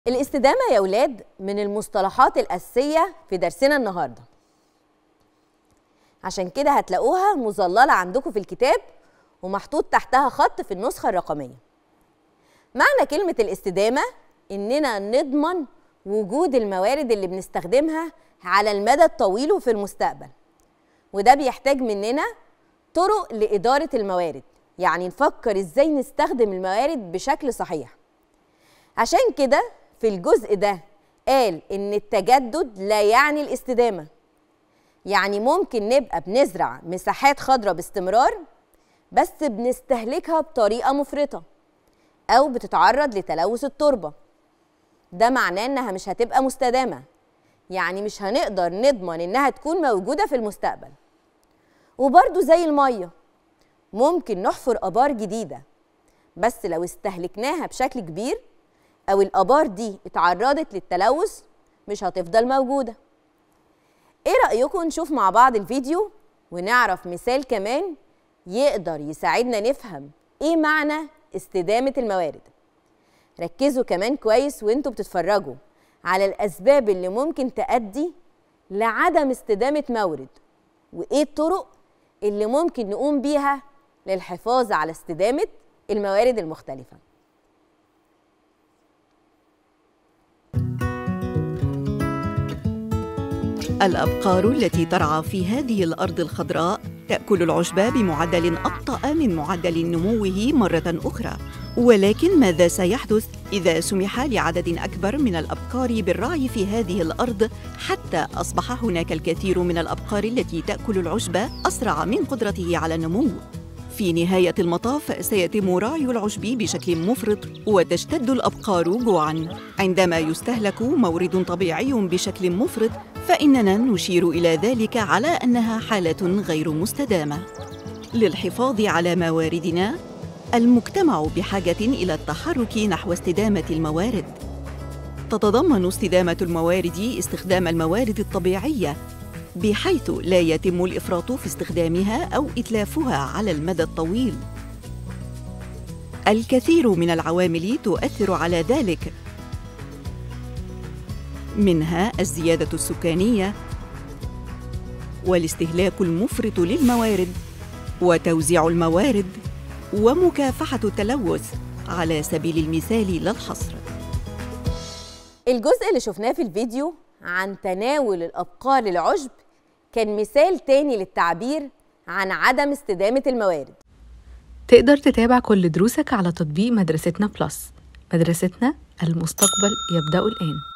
الاستدامة يا ولاد من المصطلحات الأساسية في درسنا النهاردة عشان كده هتلاقوها مظللة عندكم في الكتاب ومحطوط تحتها خط في النسخة الرقمية معنى كلمة الاستدامة إننا نضمن وجود الموارد اللي بنستخدمها على المدى الطويل وفي المستقبل وده بيحتاج مننا طرق لإدارة الموارد يعني نفكر إزاي نستخدم الموارد بشكل صحيح عشان كده في الجزء ده قال إن التجدد لا يعني الاستدامة يعني ممكن نبقى بنزرع مساحات خضراء باستمرار بس بنستهلكها بطريقة مفرطة أو بتتعرض لتلوث التربة ده معناه إنها مش هتبقى مستدامة يعني مش هنقدر نضمن إنها تكون موجودة في المستقبل وبرضو زي المية ممكن نحفر آبار جديدة بس لو استهلكناها بشكل كبير أو الآبار دي اتعرضت للتلوث مش هتفضل موجودة إيه رأيكم نشوف مع بعض الفيديو ونعرف مثال كمان يقدر يساعدنا نفهم إيه معنى استدامة الموارد ركزوا كمان كويس وانتوا بتتفرجوا على الأسباب اللي ممكن تؤدي لعدم استدامة مورد وإيه الطرق اللي ممكن نقوم بيها للحفاظ على استدامة الموارد المختلفة الأبقار التي ترعى في هذه الأرض الخضراء تأكل العشب بمعدل أبطأ من معدل نموه مرة أخرى ولكن ماذا سيحدث إذا سمح لعدد أكبر من الأبقار بالرعي في هذه الأرض حتى أصبح هناك الكثير من الأبقار التي تأكل العشب أسرع من قدرته على النمو في نهاية المطاف سيتم رعي العشب بشكل مفرط وتشتد الأبقار جوعاً عندما يستهلك مورد طبيعي بشكل مفرط فإننا نشير إلى ذلك على أنها حالة غير مستدامة للحفاظ على مواردنا المجتمع بحاجة إلى التحرك نحو استدامة الموارد تتضمن استدامة الموارد استخدام الموارد الطبيعية بحيث لا يتم الافراط في استخدامها او اتلافها على المدى الطويل الكثير من العوامل تؤثر على ذلك منها الزياده السكانيه والاستهلاك المفرط للموارد وتوزيع الموارد ومكافحه التلوث على سبيل المثال لا الحصر الجزء اللي شفناه في الفيديو عن تناول الأبقار للعشب كان مثال تاني للتعبير عن عدم استدامة الموارد تقدر تتابع كل دروسك على تطبيق مدرستنا بلس مدرستنا المستقبل يبدأ الآن